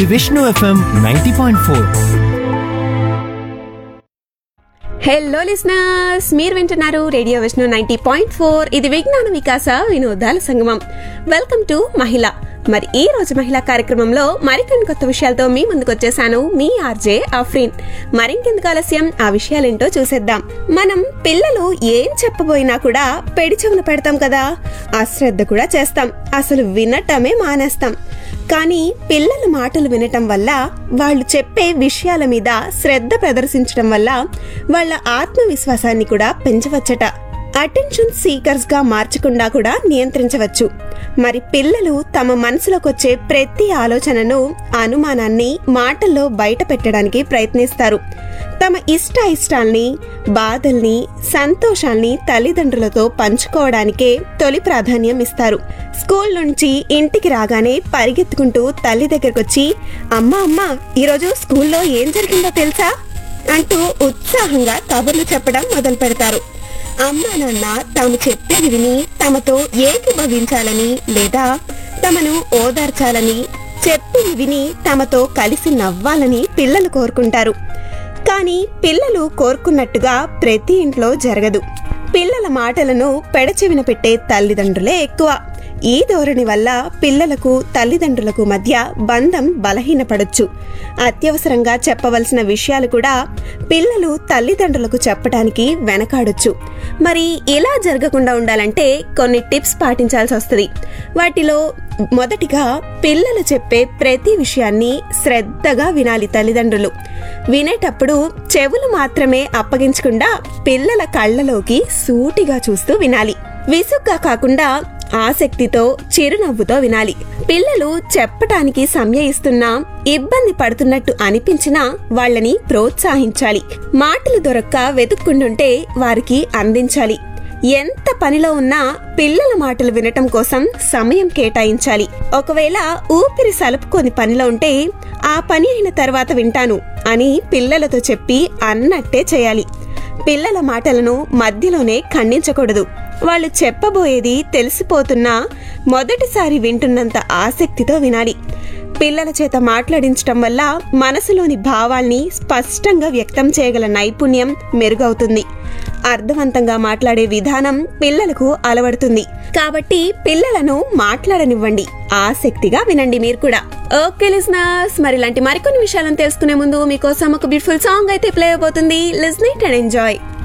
Vishnu FM ninety point four hello listeners మీరు వింటున్నారు radio Vishnu ninety point four ఇది విజ్ఞాన వికాస వినోదాల సంగమం వెల్కమ్ టు మహిళ మరి ఈ రోజు మహిళా కార్యక్రమంలో మరికొన్ని కొత్త విషయాలతో మీ ముందుకు వచ్చేసాను మీ ఆర్జే అఫ్రీన్ మరింకెందుకు ఆలస్యం ఆ విషయాలేంటో చూసేద్దాం మనం పిల్లలు ఏం చెప్పబోయినా కూడా పెడి చెవున పెడతాం కదా అశ్రద్ధ కూడా చేస్తాం అసలు వినటమే మానేస్తాం కానీ పిల్లల మాటలు వినటం వల్ల వాళ్ళు చెప్పే విషయాల మీద శ్రద్ధ ప్రదర్శించడం వల్ల వాళ్ళ ఆత్మవిశ్వాసాన్ని కూడా పెంచవచ్చట అటెన్షన్ సీకర్స్ గా మార్చకుండా కూడా నియంత్రించవచ్చు మరి పిల్లలు తమ మనసులోకొచ్చే ప్రతి ఆలోచనను అనుమానాన్ని మాటల్లో బయట పెట్టడానికి ప్రయత్నిస్తారు తమ ఇష్ట ఇష్టాల్ని బాధల్ని సంతోషాల్ని తల్లిదండ్రులతో పంచుకోవడానికే తొలి ప్రాధాన్యం ఇస్తారు స్కూల్ నుంచి ఇంటికి రాగానే పరిగెత్తుకుంటూ తల్లి దగ్గరకొచ్చి అమ్మా అమ్మా ఈరోజు స్కూల్లో ఏం జరిగిందో తెలుసా అంటూ ఉత్సాహంగా కబుర్లు చెప్పడం మొదలు పెడతారు అమ్మా నాన్న తాము చెప్పేది విని తమతో ఏకీభవించాలని లేదా తమను ఓదార్చాలని చెప్పింది విని తమతో కలిసి నవ్వాలని పిల్లలు కోరుకుంటారు కానీ పిల్లలు కోరుకున్నట్టుగా ప్రతి ఇంట్లో జరగదు పిల్లల మాటలను పెడచెవిన పెట్టే తల్లిదండ్రులే ఎక్కువ ఈ ధోరణి వల్ల పిల్లలకు తల్లిదండ్రులకు మధ్య బంధం బలహీనపడొచ్చు అత్యవసరంగా చెప్పవలసిన విషయాలు కూడా పిల్లలు తల్లిదండ్రులకు చెప్పడానికి వెనకాడొచ్చు మరి ఇలా జరగకుండా ఉండాలంటే కొన్ని టిప్స్ పాటించాల్సి వస్తుంది వాటిలో మొదటిగా పిల్లలు చెప్పే ప్రతి విషయాన్ని శ్రద్ధగా వినాలి తల్లిదండ్రులు వినేటప్పుడు చెవులు మాత్రమే అప్పగించకుండా పిల్లల కళ్ళలోకి సూటిగా చూస్తూ వినాలి విసుగ్గా కాకుండా ఆసక్తితో చిరునవ్వుతో వినాలి పిల్లలు చెప్పటానికి సంయయిస్తున్నా ఇబ్బంది పడుతున్నట్టు అనిపించినా వాళ్ళని ప్రోత్సహించాలి మాటలు దొరక్క వెతుక్కుంటుంటే వారికి అందించాలి ఎంత పనిలో ఉన్నా పిల్లల మాటలు వినటం కోసం సమయం కేటాయించాలి ఒకవేళ ఊపిరి సలుపుకొని పనిలో ఉంటే ఆ పని అయిన తర్వాత వింటాను అని పిల్లలతో చెప్పి అన్నట్టే చేయాలి పిల్లల మాటలను మధ్యలోనే ఖండించకూడదు వాళ్ళు చెప్పబోయేది తెలిసిపోతున్నా మొదటిసారి వింటున్నంత ఆసక్తితో వినాలి పిల్లల చేత మాట్లాడించటం వల్ల మనసులోని భావాల్ని స్పష్టంగా వ్యక్తం చేయగల నైపుణ్యం మెరుగవుతుంది అర్థవంతంగా మాట్లాడే విధానం పిల్లలకు అలవడుతుంది కాబట్టి పిల్లలను మాట్లాడనివ్వండి ఆసక్తిగా వినండి మీరు కూడా ఓకే లిజనర్స్ మరి ఇలాంటి మరికొన్ని విషయాలను తెలుసుకునే ముందు మీకోసం ఒక బ్యూటిఫుల్ సాంగ్ అయితే ప్లే అయిపోతుంది లిజన్ ఇట్ అండ్ ఎంజాయ్